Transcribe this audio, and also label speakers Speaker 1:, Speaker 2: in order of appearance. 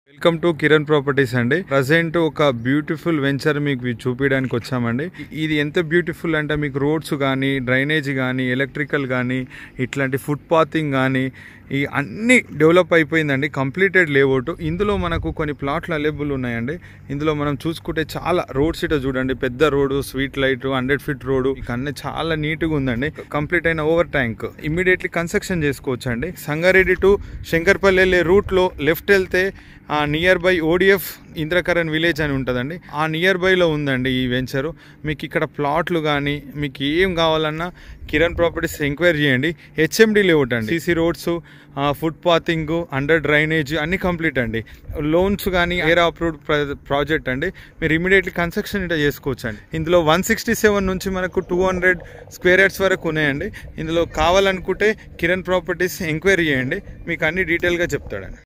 Speaker 1: welcome to Kiran properties అండి present ఒక beautiful venture మీకు చూపించడానికి వచ్చామండి ఇది ఎంత బ్యూటిఫుల్ అంటే మీకు రోడ్స్ కానీ డ్రైనేజ్ కానీ ఎలక్ట్రికల్ కానీ ఇట్లాంటి ఫుట్ పాతింగ్ కానీ ఈ అన్ని డెవలప్ అయిపోయిందండి కంప్లీటెడ్ లేఅవుట్ ఇందులో మనకు కొన్ని ప్లాట్లు అవైలబుల్ ఉన్నాయండి ఇందులో మనం చూసుకుంటే చాలా రోడ్స్ ఇట చూడండి పెద్ద road street light hundred feet road అన్నీ చాలా నీట్గా ఉందండి కంప్లీట్ అయిన ఓవర్ ట్యాంక్ ఇమీడియట్లీ కన్స్ట్రక్షన్ చేసుకోవచ్చు అండి సంగారెడ్డి టు శంకర్పల్లి వెళ్ళే రూట్లో లెఫ్ట్ వెళ్తే ఆ నియర్ బై ఓడిఎఫ్ ఇంద్రకరణ్ విలేజ్ అని ఉంటుందండి ఆ నియర్ బైలో ఉందండి ఈ వెంచరు మీకు ఇక్కడ ప్లాట్లు కానీ మీకు ఏం కావాలన్నా కిరణ్ ప్రాపర్టీస్ ఎంక్వైరీ చేయండి హెచ్ఎండి లేఅవుట్ అండి CC roads foot pathing under drainage అన్ని కంప్లీట్ అండి లోన్స్ కానీ ఏర్ అప్రూవ్డ్ ప్రాజెక్ట్ అండి మీరు ఇమీడియట్లీ కన్స్ట్రక్షన్ ఇట్లా చేసుకోవచ్చు అండి ఇందులో వన్ సిక్స్టీ సెవెన్ నుంచి మనకు టూ హండ్రెడ్ స్క్వేర్ యార్డ్స్ వరకు ఉన్నాయండి ఇందులో కావాలనుకుంటే కిరణ్ ప్రాపర్టీస్ ఎంక్వైరీ చేయండి మీకు అన్ని డీటెయిల్గా చెప్తాడండి